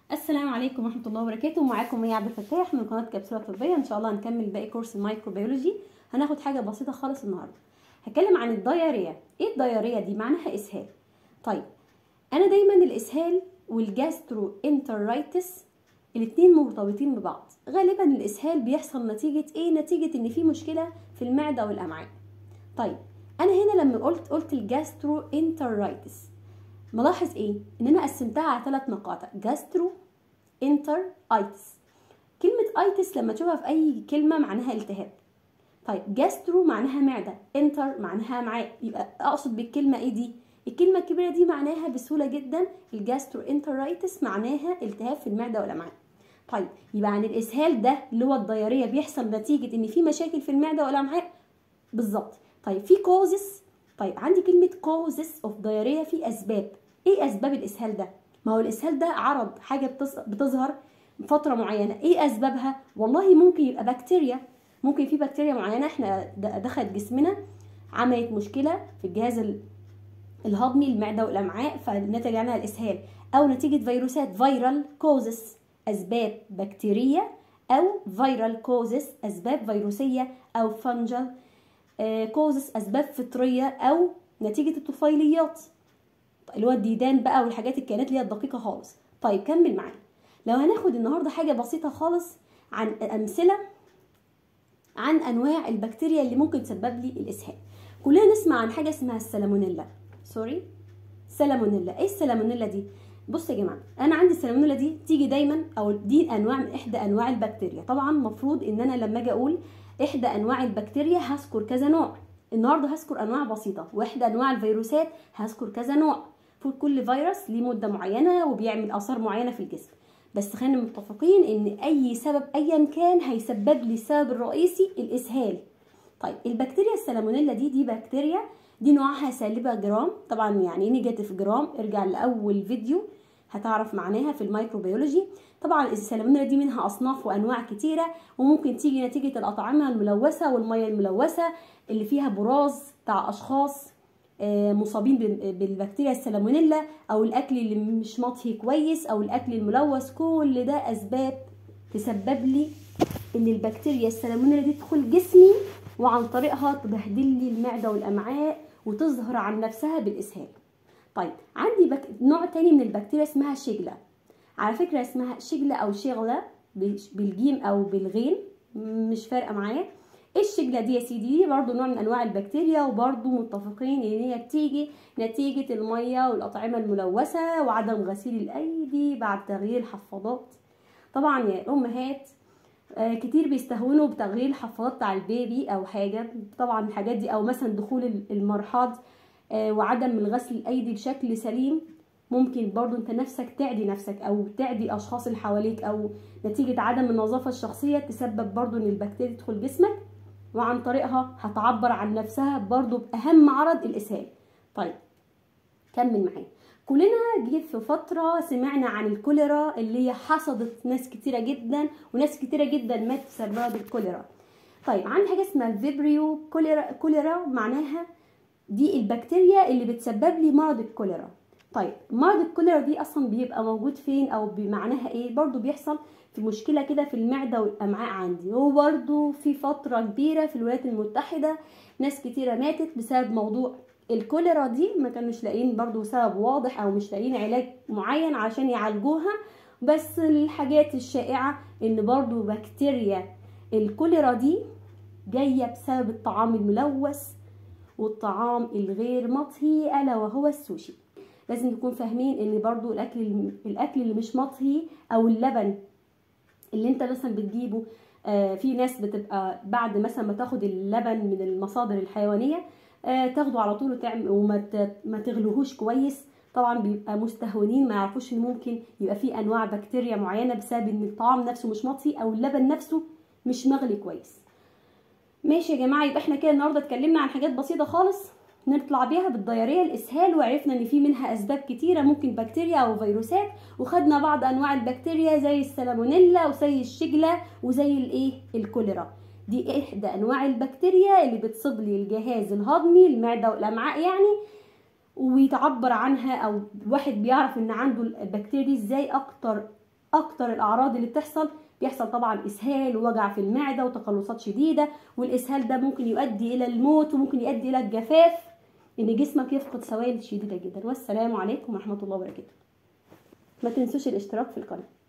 السلام عليكم ورحمه الله وبركاته معاكم مي عبد الفتاح من قناه كبسوله طبيه ان شاء الله هنكمل باقي كورس الميكروبيولوجي هناخد حاجه بسيطه خالص النهارده هتكلم عن الدياريه ايه الدياريه دي معناها اسهال طيب انا دايما الاسهال والجاسترو انترايتس الاتنين مرتبطين ببعض غالبا الاسهال بيحصل نتيجه ايه نتيجه ان في مشكله في المعده والامعاء طيب انا هنا لما قلت قلت الجاسترو انترايتس ملاحظ ايه ان انا قسمتها على ثلاث مقاطع جاسترو انتر ايتس كلمة ايتس لما تشوفها في اي كلمة معناها التهاب طيب جاسترو معناها معدة انتر معناها امعاء يبقى اقصد بالكلمة ايه دي الكلمة الكبيرة دي معناها بسهولة جدا الجاسترو انترايتس معناها التهاب في المعدة والامعاء طيب يبقى عن الاسهال ده اللي هو الضيارية بيحصل نتيجة ان في مشاكل في المعدة والامعاء بالظبط طيب في كوزس طيب عندي كلمة كوزس اوف ضيارية في اسباب ايه اسباب الاسهال ده ما هو الاسهال ده عرض حاجه بتظهر فتره معينه ايه اسبابها والله ممكن يبقى بكتيريا ممكن في بكتيريا معينه احنا دخلت جسمنا عملت مشكله في الجهاز الهضمي المعده والامعاء فنتج عنها الاسهال او نتيجه فيروسات فيرال كوزس اسباب بكتيريه او فيرال كوزس اسباب فيروسيه او فنجل كوزس اسباب فطريه او نتيجه الطفيليات اللي هو الديدان بقى والحاجات الكائنات اللي هي الدقيقه خالص طيب كمل معايا لو هناخد النهارده حاجه بسيطه خالص عن امثله عن انواع البكتيريا اللي ممكن تسبب لي الاسهال كلنا نسمع عن حاجه اسمها السالمونيلا سوري سالمونيلا ايه السالمونيلا دي بصوا يا جماعه انا عندي السالمونيلا دي تيجي دايما او دي انواع من احدى انواع البكتيريا طبعا المفروض ان انا لما اجي اقول احدى انواع البكتيريا هذكر كذا نوع النهارده هذكر انواع بسيطه واحدى انواع الفيروسات هذكر كذا نوع كل فيروس ليه مده معينه وبيعمل اثار معينه في الجسم بس خلينا متفقين ان اي سبب ايا كان هيسبب لي السبب الرئيسي الاسهال طيب البكتيريا السالمونيلا دي دي بكتيريا دي نوعها سالبه جرام طبعا يعني نيجاتيف جرام ارجع لاول فيديو هتعرف معناها في الميكروبيولوجي طبعا السالمونيلا دي منها اصناف وانواع كتيره وممكن تيجي نتيجه الاطعمه الملوثه والميه الملوثه اللي فيها براز بتاع اشخاص مصابين بالبكتيريا السالمونيلا او الاكل اللي مش مطهي كويس او الاكل الملوث كل ده اسباب تسبب لي ان البكتيريا السالمونيلا دي تدخل جسمي وعن طريقها تبهدل لي المعده والامعاء وتظهر عن نفسها بالاسهال طيب عندي بك... نوع تاني من البكتيريا اسمها شجله على فكره اسمها شجله او شغله بالجيم او بالغين مش فارقه معايا ايه الشجله دي يا سيدي دي برضو نوع من انواع البكتيريا وبرضو متفقين ان هي بتيجي نتيجه الميه والاطعمه الملوثه وعدم غسيل الايدي بعد تغيير الحفاضات طبعا يا الامهات آه كتير بيستهونوا بتغيير الحفاضات بتاع البيبي او حاجه طبعا الحاجات دي او مثلا دخول المرحاض آه وعدم من غسل الايدي بشكل سليم ممكن برضو انت نفسك تعدي نفسك او تعدي الاشخاص اللي حواليك او نتيجه عدم النظافه الشخصيه تسبب برضو ان البكتيريا تدخل جسمك وعن طريقها هتعبر عن نفسها برضو بأهم عرض الإسهال طيب كمل معايا كلنا جه في فترة سمعنا عن الكوليرا اللي هي حصدت ناس كتيرة جدا وناس كتيرة جدا ماتت بسبب الكوليرا طيب عندي حاجة اسمها الفيبريو كوليرا كوليرا معناها دي البكتيريا اللي بتسبب لي مرض الكوليرا طيب مرض الكوليرا دي اصلا بيبقى موجود فين او بمعناها ايه برضو بيحصل في مشكله كده في المعده والامعاء عندي وبرضو في فتره كبيره في الولايات المتحده ناس كتيره ماتت بسبب موضوع الكوليرا دي ما كانوش لاقيين برضو سبب واضح او مش لاقيين علاج معين عشان يعالجوها بس الحاجات الشائعه ان برضو بكتيريا الكوليرا دي جايه بسبب الطعام الملوث والطعام الغير مطهي الا وهو السوشي لازم نكون فاهمين ان برضو الاكل الاكل اللي مش مطهي او اللبن اللي انت مثلا بتجيبه آه في ناس بتبقى بعد مثلا ما تاخد اللبن من المصادر الحيوانيه آه تاخده على طول وتعمل وما ما تغلوهوش كويس طبعا بيبقى مستهونين ما يعرفوش ان ممكن يبقى في انواع بكتيريا معينه بسبب ان الطعام نفسه مش مطهي او اللبن نفسه مش مغلي كويس ماشي يا جماعه يبقى احنا كده النهارده اتكلمنا عن حاجات بسيطه خالص نطلع بيها بالضياريه الاسهال وعرفنا ان في منها اسباب كتيره ممكن بكتيريا او فيروسات وخدنا بعض انواع البكتيريا زي السالمونيلا وزي الشجله وزي الايه الكوليرا دي احدى انواع البكتيريا اللي بتصيب لي الجهاز الهضمي المعده والامعاء يعني ويتعبر عنها او واحد بيعرف ان عنده البكتيريا دي ازاي اكتر اكتر الاعراض اللي بتحصل بيحصل طبعا اسهال ووجع في المعده وتقلصات شديده والاسهال ده ممكن يؤدي الى الموت وممكن يؤدي الى الجفاف ان جسمك يفقد سوائل شديده جدا والسلام عليكم ورحمه الله وبركاته ما تنسوش الاشتراك في القناه